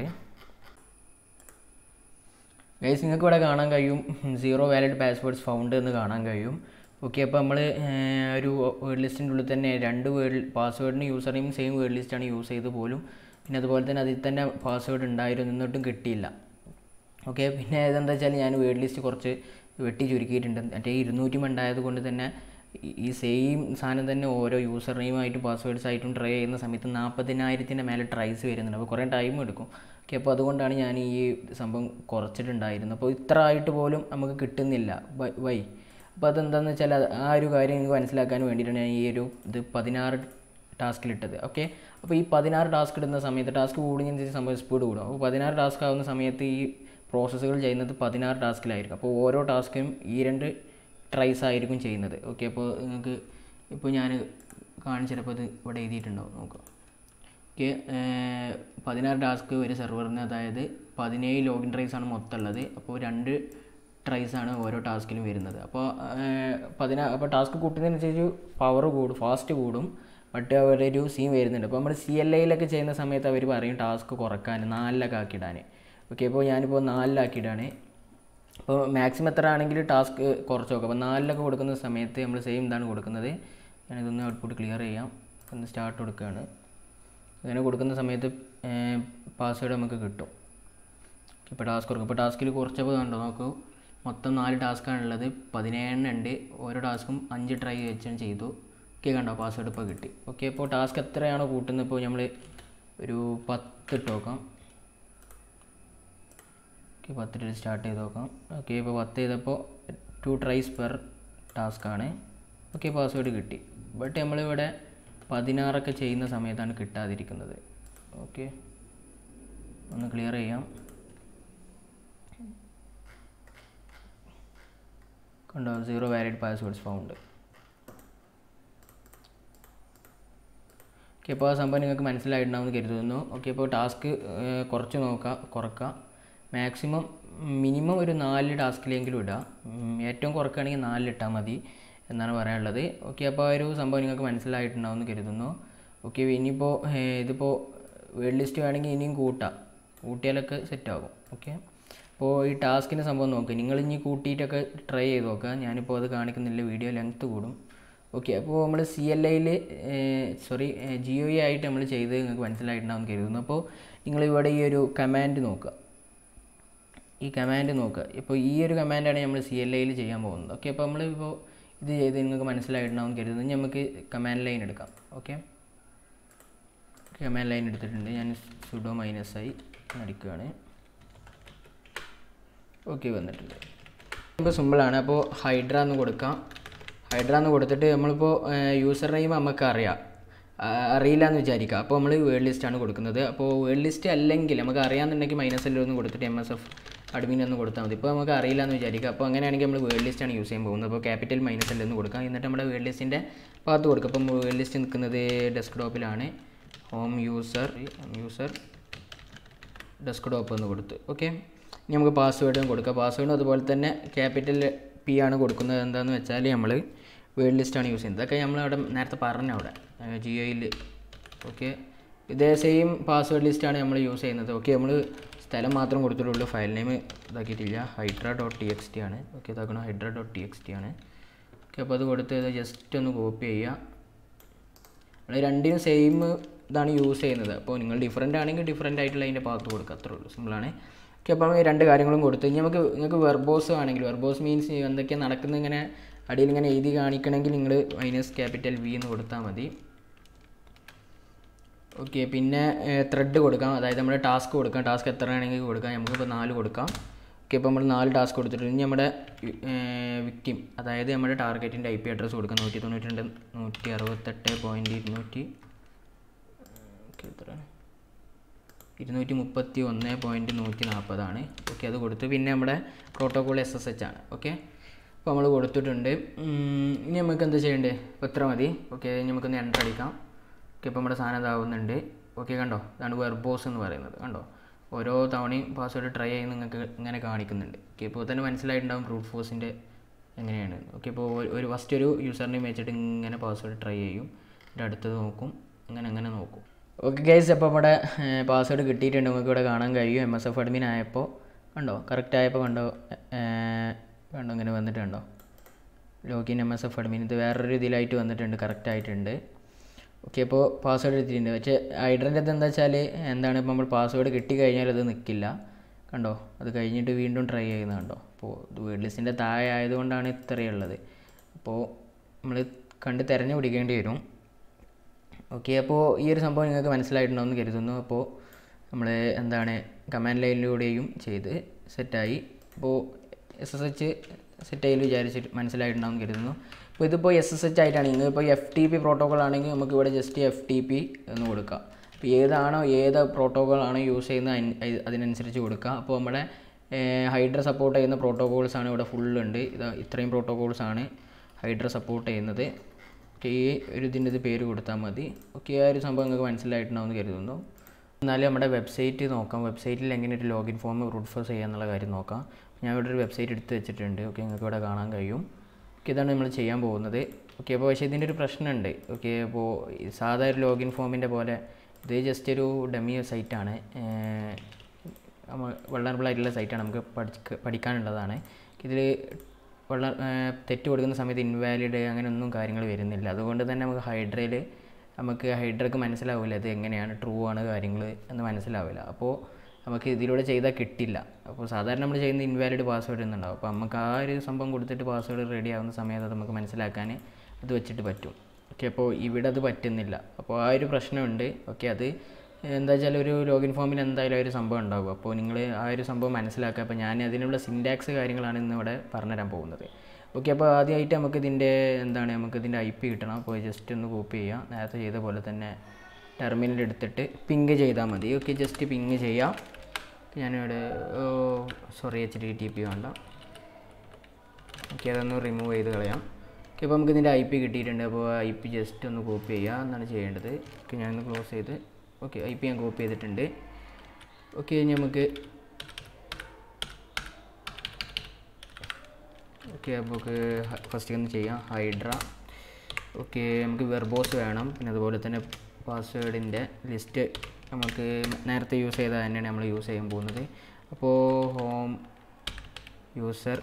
ഗൈസ് നിങ്ങൾക്ക് ഇവിടെ കാണാൻ കഴിയും സീറോ വാലിഡ് പാസ്വേഡ്സ് ഫൗണ്ട് എന്ന് കാണാൻ കഴിയും ഓക്കെ അപ്പോൾ നമ്മൾ ഒരു വേർഡ് ലിസ്റ്റിൻ്റെ ഉള്ളിൽ തന്നെ രണ്ട് വേർഡ് പാസ്വേഡിന് യൂസർ നെയിം സെയിം വേർഡ് ലിസ്റ്റാണ് യൂസ് ചെയ്ത് പോലും പിന്നെ അതുപോലെ തന്നെ അതിൽ തന്നെ പാസ്വേഡ് ഉണ്ടായിരുന്നു എന്നിട്ടും കിട്ടിയില്ല ഓക്കെ പിന്നെ ഇതെന്താ വെച്ചാൽ ഞാൻ വേർഡ് ലിസ്റ്റ് കുറച്ച് വെട്ടി ചുരുക്കിയിട്ടുണ്ട് മറ്റേ ഇരുന്നൂറ്റി ഉണ്ടായത് കൊണ്ട് തന്നെ ഈ- ഈ സെയിം സാധനം തന്നെ ഓരോ യൂസർ നെയിമായിട്ടും പാസ്വേഡ്സ് ആയിട്ടും ട്രൈ ചെയ്യുന്ന സമയത്ത് നാൽപ്പതിനായിരത്തിൻ്റെ മേലെ ട്രൈസ് വരുന്നുണ്ട് അപ്പോൾ കുറേ ടൈം എടുക്കും ഓക്കെ അപ്പോൾ അതുകൊണ്ടാണ് ഞാൻ ഈ സംഭവം കുറച്ചിട്ടുണ്ടായിരുന്നത് അപ്പോൾ ഇത്ര ആയിട്ട് പോലും നമുക്ക് കിട്ടുന്നില്ല വൈ- വൈ അപ്പോൾ അതെന്താണെന്ന് വെച്ചാൽ അത് ആ ഒരു കാര്യം നിങ്ങൾക്ക് മനസ്സിലാക്കാൻ വേണ്ടിയിട്ടാണ് ഞാൻ ഈ ഒരു ഇത് പതിനാറ് ടാസ്കിലിട്ടത് ഓക്കെ അപ്പോൾ ഈ പതിനാറ് ടാസ്ക് ഇടുന്ന സമയത്ത് ടാസ്ക് കൂടുന്നതിനനുസരിച്ച് സംഭവം സ്പീഡ് കൂടും അപ്പോൾ പതിനാറ് ടാസ്ക് ആവുന്ന സമയത്ത് ഈ പ്രോസസ്സുകൾ ചെയ്യുന്നത് പതിനാറ് ടാസ്കിലായിരിക്കും അപ്പോൾ ഓരോ ടാസ്കിനും ഈ രണ്ട് ട്രൈസ് ആയിരിക്കും ചെയ്യുന്നത് ഓക്കെ അപ്പോൾ നിങ്ങൾക്ക് ഇപ്പോൾ ഞാൻ കാണിച്ചപ്പോൾ ഇത് ഇവിടെ എഴുതിയിട്ടുണ്ടാവും നോക്കാം ഓക്കെ പതിനാറ് ടാസ്ക് ഒരു സെർവറിന് അതായത് പതിനേഴ് ലോഗിൻ ട്രൈസ് ആണ് മൊത്തം ഉള്ളത് അപ്പോൾ രണ്ട് ട്രൈസ് ആണ് ഓരോ ടാസ്കിലും വരുന്നത് അപ്പോൾ പതിനാ അപ്പോൾ ടാസ്ക് കൂട്ടുന്നതിനനുസരിച്ച് പവർ കൂടും ഫാസ്റ്റ് കൂടും ബട്ട് അവരുടെ ഒരു സീൻ വരുന്നുണ്ട് അപ്പോൾ നമ്മൾ സി എൽ ഐയിലൊക്കെ ചെയ്യുന്ന സമയത്ത് അവർ പറയും ടാസ്ക് കുറക്കാൻ നാലിലൊക്കെ ആക്കിയിടാൻ ഓക്കെ അപ്പോൾ ഞാനിപ്പോൾ നാലിലാക്കിയിടാണ് അപ്പോൾ മാക്സിമം എത്ര ആണെങ്കിൽ ടാസ്ക് കുറച്ച് നോക്കാം അപ്പോൾ നാലിലൊക്കെ കൊടുക്കുന്ന സമയത്ത് നമ്മൾ സെയിം ഇതാണ് കൊടുക്കുന്നത് ഞാനിതൊന്ന് ഔട്ട്പുട്ട് ക്ലിയർ ചെയ്യാം ഒന്ന് സ്റ്റാർട്ട് കൊടുക്കുകയാണ് അങ്ങനെ കൊടുക്കുന്ന സമയത്ത് പാസ്വേഡ് നമുക്ക് കിട്ടും ഇപ്പോൾ ടാസ്ക് കൊടുക്കും ഇപ്പോൾ ടാസ്കിൽ കുറച്ചപ്പോൾ കണ്ടോ നോക്കൂ മൊത്തം നാല് ടാസ്ക്കാണുള്ളത് പതിനേഴെണ്ണം ഉണ്ട് ഓരോ ടാസ്കും അഞ്ച് ട്രൈ വെച്ചാണ് ചെയ്തു ഓക്കെ കണ്ടോ പാസ്വേഡ് ഇപ്പോൾ കിട്ടി ഓക്കെ ഇപ്പോൾ ടാസ്ക് എത്രയാണോ കൂട്ടുന്നത് ഇപ്പോൾ നമ്മൾ ഒരു പത്ത് ഇട്ട് നോക്കാം ഓക്കെ പത്തിട്ട് സ്റ്റാർട്ട് ചെയ്ത് നോക്കാം ഓക്കെ ഇപ്പോൾ പത്ത് ചെയ്തപ്പോൾ ടു ട്രൈസ് പെർ ടാസ്ക് ആണ് ഓക്കെ പാസ്വേഡ് കിട്ടി ബട്ട് നമ്മളിവിടെ പതിനാറൊക്കെ ചെയ്യുന്ന സമയത്താണ് കിട്ടാതിരിക്കുന്നത് ഓക്കെ ഒന്ന് ക്ലിയർ ചെയ്യാം കണ്ടോ zero valid passwords found okay അപ്പോൾ ആ സംഭവം നിങ്ങൾക്ക് മനസ്സിലായിട്ടുണ്ടാവുമെന്ന് കരുതുന്നു ഓക്കെ അപ്പോൾ ടാസ്ക് കുറച്ച് നോക്കാം കുറക്കാം മാക്സിമം മിനിമം ഒരു നാല് ടാസ്കിലെങ്കിലും ഇടുക ഉം, ഏറ്റവും കുറക്കുകയാണെങ്കിൽ നാലിലിട്ടാൽ മതി എന്നാണ് പറയാനുള്ളത് ഓക്കെ അപ്പോൾ ആ ഒരു സംഭവം നിങ്ങൾക്ക് മനസ്സിലായിട്ടുണ്ടാവുമെന്ന് കരുതുന്നു ഓക്കെ ഇനിയിപ്പോൾ ഇതിപ്പോൾ വേൾഡ് ലിസ്റ്റ് വേണമെങ്കിൽ ഇനിയും കൂട്ടാം കൂട്ടിയാലൊക്കെ സെറ്റാകും ഓക്കെ അപ്പോൾ ഈ ടാസ്കിൻ്റെ സംഭവം നോക്കുക നിങ്ങൾ ഇനി കൂട്ടിയിട്ടൊക്കെ ട്രൈ ചെയ്ത് നോക്കുക ഞാനിപ്പോൾ അത് കാണിക്കുന്നില്ല വീഡിയോ ലെങ്ത്ത് കൂടും ഓക്കെ അപ്പോൾ നമ്മൾ സി എൽ ഐയിൽ സോറി ജിയോ ആയിട്ട് നമ്മൾ ചെയ്ത് നിങ്ങൾക്ക് മനസ്സിലായിട്ടുണ്ടാവും കരുതുന്നു അപ്പോൾ നിങ്ങൾ ഇവിടെ ഈ ഒരു കമാൻഡ് നോക്കുക ഈ കമാൻഡ് നോക്കുക ഇപ്പോൾ ഈ ഒരു കമാൻഡാണ് നമ്മൾ സി എൽ ഐയിൽ ചെയ്യാൻ പോകുന്നത് ഓക്കെ അപ്പോൾ നമ്മൾ ഇപ്പോൾ ഇത് ചെയ്ത് നിങ്ങൾക്ക് മനസ്സിലായിട്ടുണ്ടാവും കരുതുന്നു ഇനി നമുക്ക് കമാൻഡ് ലൈൻ എടുക്കാം ഓക്കെ കമാൻഡ് ലൈൻ എടുത്തിട്ടുണ്ട് ഞാൻ സുഡോ മൈനസ് ആയി അടിക്കുകയാണ് ഓക്കെ വന്നിട്ടുണ്ട് ഇപ്പോൾ സിമ്പിളാണ് അപ്പോൾ ഹൈഡ്ര എന്ന് കൊടുക്കാം ഹൈഡ്ര എന്ന് കൊടുത്തിട്ട് നമ്മളിപ്പോൾ യൂസർ നെയിം നമുക്ക് അറിയാം ആ, അറിയില്ല എന്ന് വിചാരിക്കുക അപ്പോൾ നമ്മൾ വേർഡ് ലിസ്റ്റാണ് കൊടുക്കുന്നത് അപ്പോൾ വേർഡ് ലിസ്റ്റ് അല്ലെങ്കിൽ നമുക്ക് അറിയാമെന്നുണ്ടെങ്കിൽ മൈനസ് എല്ലാം ഒന്ന് കൊടുത്തിട്ട് എം എസ് എഫ് അഡ്മിൻ എന്ന് കൊടുത്താൽ മതി ഇപ്പോൾ നമുക്ക് അറിയില്ല എന്ന് വിചാരിക്കുക അപ്പോൾ അങ്ങനെയാണെങ്കിൽ നമ്മൾ വേർഡ് ലിസ്റ്റാണ് യൂസ് ചെയ്യാൻ പോകുന്നത് അപ്പോൾ ക്യാപിറ്റൽ മൈനസ് എല്ലാം ഒന്ന് കൊടുക്കാം എന്നിട്ട് നമ്മുടെ വേർഡ് ലിസ്റ്റിൻ്റെ ഭാഗത്ത് കൊടുക്കുക അപ്പം വേർഡ് ലിസ്റ്റ് നിൽക്കുന്നത് ഡെസ്ക്ടോപ്പിലാണ് ഹോം യൂസർ യൂസർ ഡെസ്ക്ടോപ്പ് എന്ന് കൊടുത്ത് ഓക്കെ ഇനി നമുക്ക് പാസ്വേഡും കൊടുക്കാം പാസ്വേഡും അതുപോലെ തന്നെ ക്യാപിറ്റൽ പി ആണ് കൊടുക്കുന്നത് എന്താണെന്ന് വെച്ചാൽ നമ്മൾ വേർഡ് ലിസ്റ്റാണ് യൂസ് ചെയ്യുന്നത് ഇതൊക്കെ നമ്മൾ അവിടെ നേരത്തെ പറഞ്ഞ അവിടെ ജിയോയിൽ ഓക്കെ ഇതേ സെയിം പാസ്വേഡ് ലിസ്റ്റാണ് നമ്മൾ യൂസ് ചെയ്യുന്നത് ഓക്കെ നമ്മൾ സ്ഥലം മാത്രം കൊടുത്തിട്ടുള്ളൂ ഫയൽ നെയിം ഇതാക്കിയിട്ടില്ല Hydra dot T X T ആണ് ഓക്കെ ഇതാക്കണം Hydra dot T X T ആണ് ഓക്കെ അപ്പോൾ അത് കൊടുത്ത് ഇത് ജസ്റ്റ് ഒന്ന് കോപ്പി ചെയ്യുക നമ്മൾ രണ്ടിനും സെയിം ഇതാണ് യൂസ് ചെയ്യുന്നത് അപ്പോൾ നിങ്ങൾ ഡിഫറെൻ്റ് ആണെങ്കിൽ ഡിഫറെൻ്റ് ആയിട്ടുള്ള അതിൻ്റെ ഭാഗത്ത് കൊടുക്കുക അത്രേ ഉള്ളൂ സിമ്പിളാണ് ഓക്കെ അപ്പോൾ നമുക്ക് രണ്ട് കാര്യങ്ങളും കൊടുത്തു ഇനി നമുക്ക് നിങ്ങൾക്ക് വെർബോസ് ആണെങ്കിൽ വെർബോസ് മീൻസ് എന്തൊക്കെയാണ് നടക്കുന്നത് ഇങ്ങനെ അടിയിൽ ഇങ്ങനെ എഴുതി കാണിക്കണമെങ്കിൽ നിങ്ങൾ മൈനസ് ക്യാപിറ്റൽ വി എന്ന് കൊടുത്താൽ മതി ഓക്കെ പിന്നെ ത്രെഡ് കൊടുക്കാം അതായത് നമ്മൾ ടാസ്ക് കൊടുക്കാം ടാസ്ക് എത്ര ആണെങ്കിൽ കൊടുക്കാം നമുക്കിപ്പോൾ നാല് കൊടുക്കാം ഓക്കെ ഇപ്പോൾ നമ്മൾ നാല് ടാസ്ക് കൊടുത്തിട്ടുണ്ട് ഇനി നമ്മുടെ വിക്റ്റിം അതായത് നമ്മുടെ ടാർഗറ്റിൻ്റെ ഐ പി അഡ്രസ്സ് കൊടുക്കുക നൂറ്റി തൊണ്ണൂറ്റി രണ്ട് നൂറ്റി അറുപത്തെട്ട് പോയിൻറ്റ് ഇരുന്നൂറ്റി ഓക്കെ എത്ര ഇരുന്നൂറ്റി മുപ്പത്തി ഒന്ന് പോയിൻറ്റ് നൂറ്റി നാൽപ്പതാണ് ഓക്കെ അത് കൊടുത്തു പിന്നെ നമ്മുടെ പ്രോട്ടോകോൾ എസ് എസ് എച്ച് ആണ് ഓക്കെ അപ്പോൾ നമ്മൾ കൊടുത്തിട്ടുണ്ട് ഉം, ഇനി നമുക്ക് എന്താ ചെയ്യേണ്ടത് അപ്പോൾ ഇത്ര മതി ഓക്കെ ഇനി നമുക്കൊന്ന് എൻ്റർ അടിക്കാം ഓക്കെ ഇപ്പോൾ നമ്മുടെ സാധനം ഇതാവുന്നുണ്ട് ഓക്കെ കണ്ടോ ഇതാണ് വെർബോസ് എന്ന് പറയുന്നത് കണ്ടോ ഓരോ തവണയും പാസ്വേഡ് ട്രൈ ചെയ്ത് നിങ്ങൾക്ക് ഇങ്ങനെ കാണിക്കുന്നുണ്ട് ഓക്കെ ഇപ്പോൾ തന്നെ മനസ്സിലായിട്ടുണ്ടാവും ബ്രൂട്ട് ഫോഴ്സിൻ്റെ എങ്ങനെയാണ് ഓക്കെ ഇപ്പോൾ ഒരു- ഒരു ഫസ്റ്റ് ഒരു യൂസറിനെ വെച്ചിട്ട് ഇങ്ങനെ പാസ്വേഡ് ട്രൈ ചെയ്യും എന്നിട്ട് അടുത്തത് നോക്കും അങ്ങനെ അങ്ങനെ നോക്കും ഓക്കെ ഗൈസ് അപ്പോൾ നമ്മുടെ പാസ്വേഡ് കിട്ടിയിട്ടുണ്ട് നമുക്ക് ഇവിടെ കാണാൻ കഴിയും എം എസ് എഫ് അഡ്മിൻ ആയപ്പോൾ കണ്ടോ കറക്റ്റ് ആയപ്പോൾ കണ്ടോ ഏർ, കണ്ടോ ഇങ്ങനെ വന്നിട്ട് കണ്ടോ login M S F admin ഇത് വേറൊരു ഇതിലായിട്ട് വന്നിട്ടുണ്ട് കറക്റ്റ് ആയിട്ടുണ്ട് ഓക്കെ അപ്പോൾ പാസ്വേഡ് എടുത്തിട്ടുണ്ട് പക്ഷേ ഹൈഡ്രൻ്റെ അത് എന്താ വെച്ചാൽ എന്താണ് ഇപ്പോൾ നമ്മൾ പാസ്വേഡ് കിട്ടിക്കഴിഞ്ഞാൽ അത് നിൽക്കില്ല കണ്ടോ അത് കഴിഞ്ഞിട്ട് വീണ്ടും ട്രൈ ചെയ്യുന്നത് കണ്ടോ അപ്പോൾ ഇത് വേർഡ് ലിസ്റ്റിൻ്റെ താഴെ ആയതുകൊണ്ടാണ് ഇത്രയുള്ളത് അപ്പോൾ നമ്മൾ കണ്ട് തിരഞ്ഞു പിടിക്കേണ്ടി വരും ഓക്കെ അപ്പോൾ ഈ ഒരു സംഭവം നിങ്ങൾക്ക് മനസ്സിലായിട്ടുണ്ടാവുമെന്ന് കരുതുന്നു അപ്പോൾ നമ്മൾ എന്താണ് കമാൻഡ് ലൈനിലൂടെയും ചെയ്ത് സെറ്റായി അപ്പോൾ എസ് എസ് എച്ച് സെറ്റ് ചെയ്ത് വിചാരിച്ചിട്ട് മനസ്സിലായിട്ടുണ്ടാവും കരുതുന്നു അപ്പോൾ ഇതിപ്പോൾ എസ് എസ് എച്ച് ആയിട്ടാണ് ഇപ്പോൾ എഫ് ടി പി പ്രോട്ടോക്കോൾ ആണെങ്കിൽ നമുക്ക് ഇവിടെ ജസ്റ്റ് എഫ് ടി പി എന്ന് കൊടുക്കാം അപ്പോൾ ഏതാണോ ഏത് പ്രോട്ടോക്കോൾ ആണോ യൂസ് ചെയ്യുന്നത് അതിന് അതിനനുസരിച്ച് കൊടുക്കുക അപ്പോൾ നമ്മുടെ ഹൈഡ്ര സപ്പോർട്ട് ചെയ്യുന്ന പ്രോട്ടോകോൾസ് ആണ് ഇവിടെ ഫുൾ ഉണ്ട് ഇത് ഇത്രയും പ്രോട്ടോകോൾസ് ആണ് ഹൈഡ്ര സപ്പോർട്ട് ചെയ്യുന്നത് ഓക്കെ ഈ ഒരു ഇതിൻ്റെ ഇത് പേര് കൊടുത്താൽ മതി ഓക്കെ ആ ഒരു സംഭവം നിങ്ങൾക്ക് മനസ്സിലായിട്ടുണ്ടാവുമെന്ന് കരുതുന്നു എന്നാലും നമ്മുടെ വെബ്സൈറ്റ് നോക്കാം വെബ്സൈറ്റിൽ എങ്ങനെ ഒരു ലോഗിൻ ഫോം റൂട്ട് ഫോഴ്സ് ചെയ്യാന്നുള്ള കാര്യം നോക്കാം ഞാൻ ഇവിടെ ഒരു വെബ്സൈറ്റ് എടുത്ത് വെച്ചിട്ടുണ്ട് ഓക്കെ നിങ്ങൾക്ക് ഇവിടെ കാണാൻ കഴിയും ഓക്കെ ഇതാണ് നമ്മൾ ചെയ്യാൻ പോകുന്നത് ഓക്കെ അപ്പോൾ പക്ഷേ ഇതിൻ്റെ ഒരു പ്രശ്നമുണ്ട് ഓക്കെ അപ്പോൾ ഈ സാധാ ഒരു ലോഗിൻ ഫോമിൻ്റെ പോലെ ഇത് ജസ്റ്റ് ഒരു ഡെമി സൈറ്റാണ് വള്ളറബിൾ ആയിട്ടുള്ള സൈറ്റാണ് നമുക്ക് പഠിക്ക പഠിക്കാനുള്ളതാണ് ഇതിൽ വള തെറ്റ് കൊടുക്കുന്ന സമയത്ത് ഇൻവാലിഡ് അങ്ങനെയൊന്നും കാര്യങ്ങൾ വരുന്നില്ല അതുകൊണ്ട് തന്നെ നമുക്ക് ഹൈഡ്രയിൽ നമുക്ക് ഹൈഡ്രക്ക് മനസ്സിലാവില്ല ഇത് എങ്ങനെയാണ് ട്രൂ ആണ് കാര്യങ്ങൾ എന്ന് മനസ്സിലാവില്ല അപ്പോൾ നമുക്ക് ഇതിലൂടെ ചെയ്താൽ കിട്ടില്ല അപ്പോൾ സാധാരണ നമ്മൾ ചെയ്യുന്ന ഇൻവാലിഡ് പാസ്വേഡ് എന്നുണ്ടാവും അപ്പോൾ നമുക്ക് ആ ഒരു സംഭവം കൊടുത്തിട്ട് പാസ്വേഡ് റെഡി ആവുന്ന സമയത്ത് അത് നമുക്ക് മനസ്സിലാക്കാൻ അത് വെച്ചിട്ട് പറ്റും ഓക്കെ അപ്പോൾ ഇവിടെ അത് പറ്റുന്നില്ല അപ്പോൾ ആ ഒരു പ്രശ്നമുണ്ട് ഓക്കെ അത് എന്താ വെച്ചാൽ ഒരു ലോഗിൻ ഫോമിൽ എന്തായാലും ആ ഒരു സംഭവം ഉണ്ടാവും അപ്പോൾ നിങ്ങൾ ആ ഒരു സംഭവം മനസ്സിലാക്കുക അപ്പോൾ ഞാൻ അതിനുള്ള സിൻറ്റാക്സ് കാര്യങ്ങളാണ് ഇന്ന് ഇവിടെ പറഞ്ഞുതരാൻ പോകുന്നത് ഓക്കെ അപ്പോൾ ആദ്യമായിട്ട് നമുക്ക് ഇതിൻ്റെ എന്താണ് നമുക്ക് ഇതിൻ്റെ ഐ പി കിട്ടണം അപ്പോൾ ജസ്റ്റ് ഒന്ന് കോപ്പി ചെയ്യാം നേരത്തെ ചെയ്ത പോലെ തന്നെ ടെർമിനൽ എടുത്തിട്ട് പിങ് ചെയ്താൽ മതി ഓക്കെ ജസ്റ്റ് പിങ് ചെയ്യാം ഞാനിവിടെ sorry H T T P വേണ്ട ഓക്കെ അതൊന്ന് റിമൂവ് ചെയ്ത് കളയാം ഓക്കെ അപ്പോൾ നമുക്ക് ഇതിൻ്റെ ഐ പി കിട്ടിയിട്ടുണ്ട് അപ്പോൾ ഐ പി ജസ്റ്റ് ഒന്ന് കോപ്പി ചെയ്യുക എന്നാണ് ചെയ്യേണ്ടത് ഓക്കെ ഞാനൊന്ന് ക്ലോസ് ചെയ്ത് ഓക്കെ ഐ പി ഞാൻ കോപ്പി ചെയ്തിട്ടുണ്ട് ഓക്കെ ഇനി നമുക്ക് ഓക്കെ അപ്പോൾ നമുക്ക് ഫസ്റ്റ് ഒന്ന് ചെയ്യാം ഹൈഡ്ര ഓക്കെ നമുക്ക് വെർബോസ് വേണം പിന്നെ അതുപോലെ തന്നെ പാസ്വേഡിൻ്റെ ലിസ്റ്റ് നമുക്ക് നേരത്തെ യൂസ് ചെയ്ത തന്നെയാണ് നമ്മൾ യൂസ് ചെയ്യാൻ പോകുന്നത് അപ്പോൾ ഹോം യൂസർ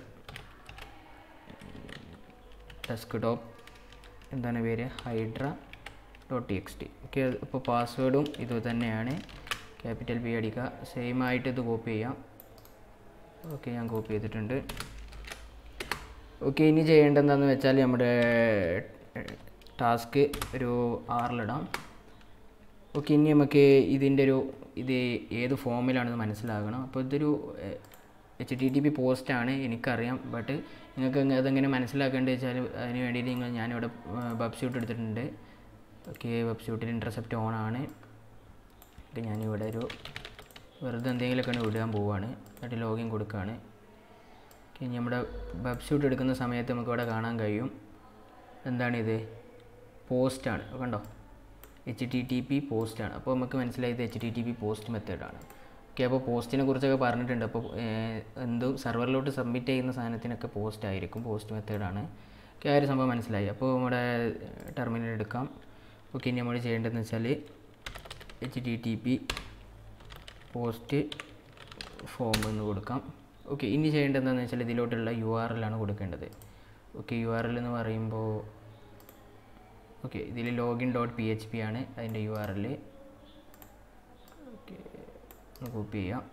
ഡെസ്ക്ടോപ്പ് എന്താണ് പേര് Hydra dot T X T okay ഇപ്പോൾ പാസ്വേഡും ഇത് തന്നെയാണ് ക്യാപിറ്റൽ പി അടിക്കുക സെയിം ആയിട്ട് ഇത് കോപ്പി ചെയ്യാം ഓക്കെ ഞാൻ കോപ്പി ചെയ്തിട്ടുണ്ട് ഓക്കെ ഇനി ചെയ്യേണ്ടതെന്താണെന്ന് വെച്ചാൽ നമ്മുടെ ടാസ്ക് ഒരു ആറിലിടാം ഓക്കെ ഇനി നമുക്ക് ഇതിൻ്റെ ഒരു ഇത് ഏത് ഫോമിലാണെന്ന് മനസ്സിലാകണം അപ്പോൾ ഇതൊരു എച്ച് ടി ടി പി പോസ്റ്റാണ് എനിക്കറിയാം ബട്ട് നിങ്ങൾക്ക് എങ്ങ- അതെങ്ങനെ മനസ്സിലാക്കേണ്ടത് വെച്ചാൽ അതിന് വേണ്ടിയിട്ട് നിങ്ങൾ ഞാനിവിടെ വെബ് ഷൂട്ട് എടുത്തിട്ടുണ്ട് ഓക്കെ വെബ് ഷൂട്ടിൽ ഇൻ്റർസെപ്റ്റ് ഓൺ ആണ് ഓക്കെ ഞാനിവിടെ ഒരു വെറുതെ എന്തെങ്കിലുമൊക്കെ വിടാൻ പോവുകയാണ് എന്നിട്ട് ലോഗിൻ കൊടുക്കുകയാണ് ഓക്കെ നമ്മുടെ വെബ് ഷൂട്ട് എടുക്കുന്ന സമയത്ത് നമുക്ക് ഇവിടെ കാണാൻ കഴിയും എന്താണിത് പോസ്റ്റാണ് കണ്ടോ എച്ച് ടി ടി പി പോസ്റ്റാണ് അപ്പോൾ നമുക്ക് മനസ്സിലായത് H T T P post മെത്തേഡാണ് ഓക്കെ അപ്പോൾ പോസ്റ്റിനെ കുറിച്ചൊക്കെ പറഞ്ഞിട്ടുണ്ട് അപ്പോൾ ഏഹ്, എന്തോ സെർവറിലോട്ട് സബ്മിറ്റ് ചെയ്യുന്ന സാധനത്തിനൊക്കെ പോസ്റ്റ് ആയിരിക്കും പോസ്റ്റ് മെത്തേഡാണ് ഓക്കെ ആ ഒരു സംഭവം മനസ്സിലായി അപ്പോൾ നമ്മുടെ ടെർമിനൽ എടുക്കാം ഓക്കെ ഇനി നമ്മൾ ചെയ്യേണ്ടതെന്ന് വെച്ചാൽ H T T P post form എന്ന് കൊടുക്കാം ഓക്കെ ഇനി ചെയ്യേണ്ടത് എന്താണെന്ന് വെച്ചാൽ ഇതിലോട്ടുള്ള യു ആർ എൽ ആണ് കൊടുക്കേണ്ടത് ഓക്കെ യു ആർ എൽ എന്ന് പറയുമ്പോൾ ഓക്കെ ഇതിൽ login dot P H P ആണ് അതിൻ്റെ യു ആർ എൽ ഓക്കെ ഒന്ന് കോപ്പി ചെയ്യാം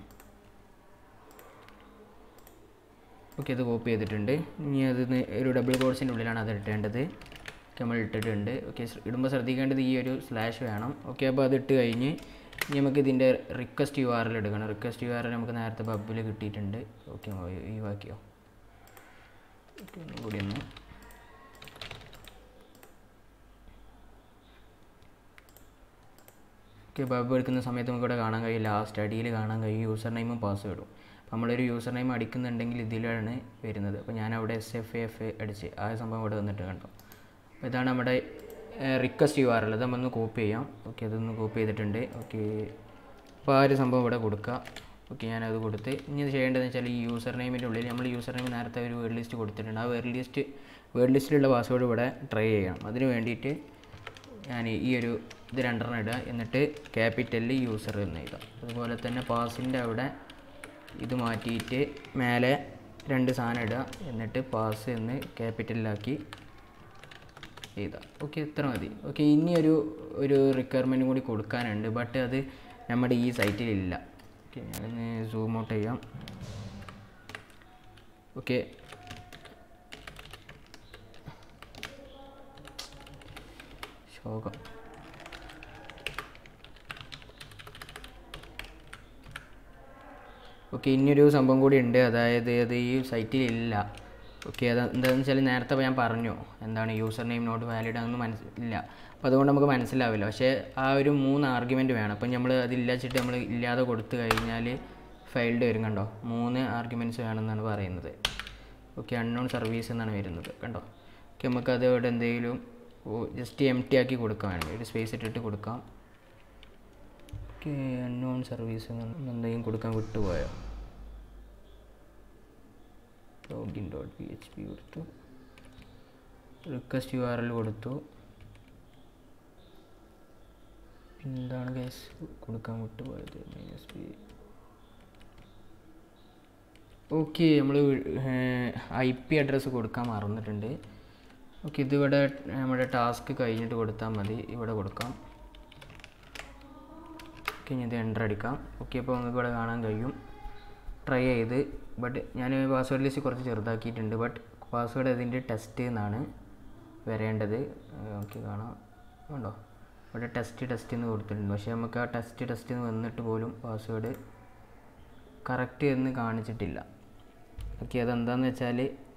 ഓക്കെ അത് കോപ്പി ചെയ്തിട്ടുണ്ട് ഇനി അത് ന് ഒരു ഡബിൾ കോഴ്സിൻ്റെ ഉള്ളിലാണ് അത് ഇട്ടേണ്ടത് നമ്മൾ ഇട്ടിട്ടുണ്ട് ഓക്കെ ഇടുമ്പോൾ ശ്രദ്ധിക്കേണ്ടത് ഈ ഒരു സ്ലാഷ് വേണം ഓക്കെ അപ്പോൾ അത് ഇട്ട് കഴിഞ്ഞ് ഇനി നമുക്ക് ഇതിൻ്റെ റിക്വസ്റ്റ് യു ആർ എൽ എടുക്കണം റിക്വസ്റ്റ് യു ആർ എൽ നമുക്ക് നേരത്തെ ബബിൽ കിട്ടിയിട്ടുണ്ട് ഓക്കെ ഒഴിവാക്കിയോ ഓക്കെ ഒന്നും കൂടി ഒന്ന് ഓക്കെ ബബ് എടുക്കുന്ന സമയത്ത് നമുക്ക് ഇവിടെ കാണാൻ കഴിയും ലാസ്റ്റ് അടിയിൽ കാണാൻ കഴിയും യൂസർ നെയിമും പാസ്വേഡും അപ്പോൾ നമ്മളൊരു യൂസർ നെയിം അടിക്കുന്നുണ്ടെങ്കിൽ ഇതിലാണ് വരുന്നത് അപ്പോൾ ഞാൻ അവിടെ എസ് എഫ് എഫ് അടിച്ച് ആ സംഭവം ഇവിടെ വന്നിട്ട് കണ്ടോ അപ്പോൾ ഇതാണ് നമ്മുടെ റിക്വസ്റ്റ് യു ആർ എൽ അത് നമ്മളൊന്ന് കോപ്പി ചെയ്യാം ഓക്കെ അതൊന്ന് കോപ്പി ചെയ്തിട്ടുണ്ട് ഓക്കെ അപ്പോൾ ആ ഒരു സംഭവം ഇവിടെ കൊടുക്കുക ഓക്കെ ഞാനത് കൊടുത്ത് ഇനി ഇത് ചെയ്യേണ്ടതെന്ന് വെച്ചാൽ ഈ യൂസർ നെയിമിൻ്റെ ഉള്ളിൽ നമ്മൾ യൂസർ നെയിം നേരത്തെ ഒരു വേർഡ് ലിസ്റ്റ് കൊടുത്തിട്ടുണ്ട് ആ വേർഡ് ലിസ്റ്റ് വേർഡ് ലിസ്റ്റിലുള്ള പാസ്വേഡ് ഇവിടെ ട്രൈ ചെയ്യണം അതിന് വേണ്ടിയിട്ട് ഞാൻ ഈ ഒരു ഇത് രണ്ടെണ്ണം ഇടുക എന്നിട്ട് ക്യാപിറ്റലിൽ യൂസർ എന്ന് എഴുതാം അതുപോലെ തന്നെ പാസിൻ്റെ അവിടെ ഇത് മാറ്റിയിട്ട് മേലെ രണ്ട് സാധനം ഇടുക എന്നിട്ട് പാസ് എന്ന് ക്യാപിറ്റലിലാക്കി എഴുതാം ഓക്കെ ഇത്ര മതി ഓക്കെ ഇനി ഒരു ഒരു റിക്വയർമെൻറ്റും കൂടി കൊടുക്കാനുണ്ട് ബട്ട് അത് നമ്മുടെ ഈ സൈറ്റിലില്ല ഓക്കെ ഞാനൊന്ന് സൂം ഔട്ട് ചെയ്യാം ഓക്കെ ശോകം ഓക്കെ ഇനിയൊരു സംഭവം കൂടി ഉണ്ട് അതായത് അത് ഈ സൈറ്റിലില്ല ഓക്കെ അത് എന്താണെന്ന് വെച്ചാൽ നേരത്തെ ഞാൻ പറഞ്ഞു എന്താണ് യൂസർ നെയിം നോട്ട് വാലിഡ് അതൊന്നും മനസ്സില്ല അപ്പോൾ അതുകൊണ്ട് നമുക്ക് മനസ്സിലാവില്ല പക്ഷേ ആ ഒരു മൂന്ന് ആർഗ്യുമെൻറ്റ് വേണം അപ്പം നമ്മൾ അതില്ലാച്ചിട്ട് നമ്മൾ ഇല്ലാതെ കൊടുത്തു കഴിഞ്ഞാൽ ഫെയിൽഡ് വരും കണ്ടോ മൂന്ന് ആർഗ്യുമെൻറ്റ്സ് വേണമെന്നാണ് പറയുന്നത് ഓക്കെ അൺനോൺ സർവീസ് എന്നാണ് വരുന്നത് കണ്ടോ ഓക്കെ നമുക്കത് ഇവിടെ എന്തെങ്കിലും ജസ്റ്റ് എം ടി ആക്കി കൊടുക്കാൻ വേണ്ടി ഒരു സ്പേസ് ഇട്ടിട്ട് കൊടുക്കാം ഓക്കെ അൺനോൺ സർവീസ് എന്തെങ്കിലും കൊടുക്കാൻ വിട്ടുപോയോ login dot P H P കൊടുത്തു റിക്വസ്റ്റ് യു ആർ എൽ കൊടുത്തു എന്താണ് കേസ് കൊടുക്കാൻ വിട്ടുപോയത് മൈനസ് പി ഓക്കെ നമ്മൾ ഐ പി അഡ്രസ്സ് കൊടുക്കാൻ മറന്നിട്ടുണ്ട് ഓക്കെ ഇതിവിടെ നമ്മുടെ ടാസ്ക് കഴിഞ്ഞിട്ട് കൊടുത്താൽ മതി ഇവിടെ കൊടുക്കാം ഓക്കെ ഇനി ഇത് എൻ്റർ അടിക്കാം ഓക്കെ അപ്പോൾ നിങ്ങൾക്ക് ഇവിടെ കാണാൻ കഴിയും ട്രൈ ചെയ്ത് ബട്ട് ഞാൻ പാസ്വേഡ് ലിസ്റ്റ് കുറച്ച് ചെറുതാക്കിയിട്ടുണ്ട് ബട്ട് പാസ്വേഡ് അതിൻ്റെ ടെസ്റ്റ് എന്നാണ് വരേണ്ടത് ഓക്കെ കാണാം ഉണ്ടോ ഇവിടെ ടെസ്റ്റ് ടെസ്റ്റ് എന്ന് കൊടുത്തിട്ടുണ്ട് പക്ഷേ നമുക്ക് ആ ടെസ്റ്റ് ടെസ്റ്റ് എന്ന് വന്നിട്ട് പോലും പാസ്വേഡ് കറക്റ്റ് എന്ന് കാണിച്ചിട്ടില്ല ഓക്കെ അതെന്താണെന്ന് വെച്ചാൽ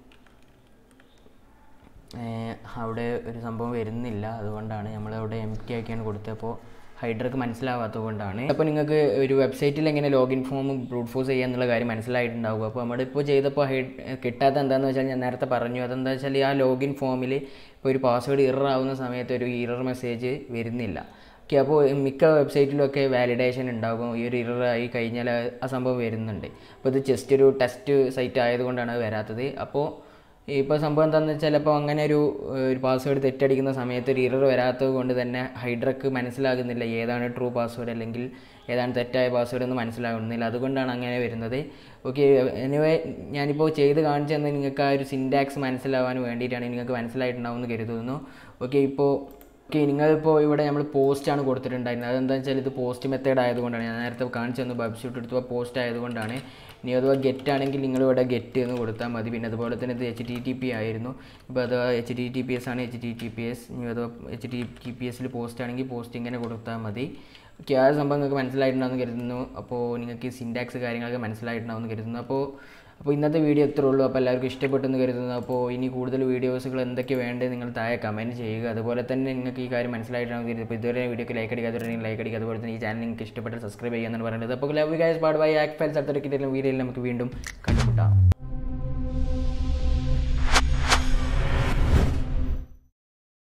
അവിടെ ഒരു സംഭവം വരുന്നില്ല അതുകൊണ്ടാണ് നമ്മളവിടെ എം ടി ആക്കിയാണ് കൊടുത്തപ്പോൾ ഹൈഡ്രക്ക് മനസ്സിലാവാത്തത് കൊണ്ടാണ് അപ്പോൾ നിങ്ങൾക്ക് ഒരു വെബ്സൈറ്റിൽ എങ്ങനെ ലോഗിൻ ഫോം ബ്രൂട്ട് ഫോഴ്സ് ചെയ്യുക എന്നുള്ള കാര്യം മനസ്സിലായിട്ടുണ്ടാവും അപ്പോൾ നമ്മളിപ്പോൾ ചെയ്തപ്പോൾ ഹൈ കിട്ടാത്ത എന്താണെന്ന് വെച്ചാൽ ഞാൻ നേരത്തെ പറഞ്ഞു അതെന്താ വെച്ചാൽ ആ ലോഗിൻ ഫോമിൽ ഇപ്പോൾ ഒരു പാസ്വേഡ് ഇറർ ആവുന്ന സമയത്ത് ഒരു ഇറർ മെസ്സേജ് വരുന്നില്ല ഓക്കെ അപ്പോൾ മിക്ക വെബ്സൈറ്റിലൊക്കെ വാലിഡേഷൻ ഉണ്ടാകും ഈ ഒരു ഇറർ ആയി കഴിഞ്ഞാൽ ആ സംഭവം വരുന്നുണ്ട് അപ്പോൾ ഇത് ജസ്റ്റ് ഒരു ടെസ്റ്റ് സൈറ്റ് ആയതുകൊണ്ടാണ് അത് വരാത്തത് അപ്പോൾ ഇപ്പോൾ സംഭവം എന്താണെന്ന് വെച്ചാൽ അപ്പോൾ അങ്ങനെ ഒരു ഒരു പാസ്വേഡ് തെറ്റടിക്കുന്ന സമയത്ത് ഒരു ഇറർ വരാത്തത് കൊണ്ട് തന്നെ ഹൈഡ്രക്ക് മനസ്സിലാകുന്നില്ല ഏതാണ് ട്രൂ പാസ്വേഡ് അല്ലെങ്കിൽ ഏതാണ് തെറ്റായ പാസ്വേഡ് എന്ന് മനസ്സിലാകുന്നില്ല അതുകൊണ്ടാണ് അങ്ങനെ വരുന്നത് ഓക്കെ എനിവേ ഞാനിപ്പോൾ ചെയ്ത് കാണിച്ചു തന്നെ നിങ്ങൾക്ക് ആ ഒരു സിൻറ്റാക്സ് മനസ്സിലാവാൻ വേണ്ടിയിട്ടാണ് നിങ്ങൾക്ക് മനസ്സിലായിട്ടുണ്ടാവുമെന്ന് കരുതുന്നു ഓക്കെ ഇപ്പോൾ ഓക്കെ നിങ്ങളിപ്പോൾ ഇവിടെ നമ്മൾ പോസ്റ്റാണ് കൊടുത്തിട്ടുണ്ടായിരുന്നത് അതെന്താണെന്ന് വെച്ചാൽ ഇത് പോസ്റ്റ് മെത്തേഡ് ആയതുകൊണ്ടാണ് ഞാൻ നേരത്തെ കാണിച്ചു തന്നു വെബ്സൈറ്റ് എടുത്തപ്പോൾ പോസ്റ്റ് ആയതുകൊണ്ടാണ് ഇനി അഥവാ ഗെറ്റ് ആണെങ്കിൽ നിങ്ങൾ ഇവിടെ ഗെറ്റ് എന്ന് കൊടുത്താൽ മതി പിന്നെ അതുപോലെ തന്നെ ഇത് എച്ച് ടി ടി പി ആയിരുന്നു ഇപ്പോൾ അഥവാ H T T P S ആണ് H T T P S ഇനി അഥവാ എച്ച് ടി ടി പി എസിൽ പോസ്റ്റ് ആണെങ്കിൽ പോസ്റ്റ് ഇങ്ങനെ കൊടുത്താൽ മതി ഓക്കെ ആ സംഭവം നിങ്ങൾക്ക് മനസ്സിലായിട്ടുണ്ടാവുമെന്ന് കരുതുന്നു അപ്പോൾ നിങ്ങൾക്ക് സിൻറ്റാക്സ് കാര്യങ്ങളൊക്കെ മനസ്സിലായിട്ടുണ്ടാവുമെന്ന് കരുതുന്നു അപ്പോൾ അപ്പോൾ ഇന്നത്തെ വീഡിയോ എത്ര ഉള്ളൂ അപ്പോൾ എല്ലാവർക്കും ഇഷ്ടപ്പെട്ടെന്ന് കരുതുന്നു അപ്പോൾ ഇനി കൂടുതൽ വീഡിയോസുകൾ എന്തൊക്കെ വേണ്ടത് നിങ്ങൾ താഴെ കമൻറ്റ് ചെയ്യുക അതുപോലെ തന്നെ നിങ്ങൾക്ക് ഈ കാര്യം മനസ്സിലായിട്ടാണ് കരുതുന്നത് അപ്പോൾ ഇതുവരെ വീഡിയോക്ക് ലൈക്ക് അടിക്കാത്തവരെങ്കിൽ ലൈക്ക് അടിക്കുക അതുപോലെ തന്നെ ഈ ചാനൽ നിങ്ങൾക്ക് ഇഷ്ടപ്പെട്ടാൽ സബ്സ്ക്രൈബ് ചെയ്യാമെന്നാണ് പറയുന്നത് അപ്പോൾ ലവ് ഗൈസ് പാട് ബൈ ആക്ട് ഫയൽസ് അടുത്തൊരു വീഡിയോയിൽ നമുക്ക് വീണ്ടും കണ്ടുമുട്ടാം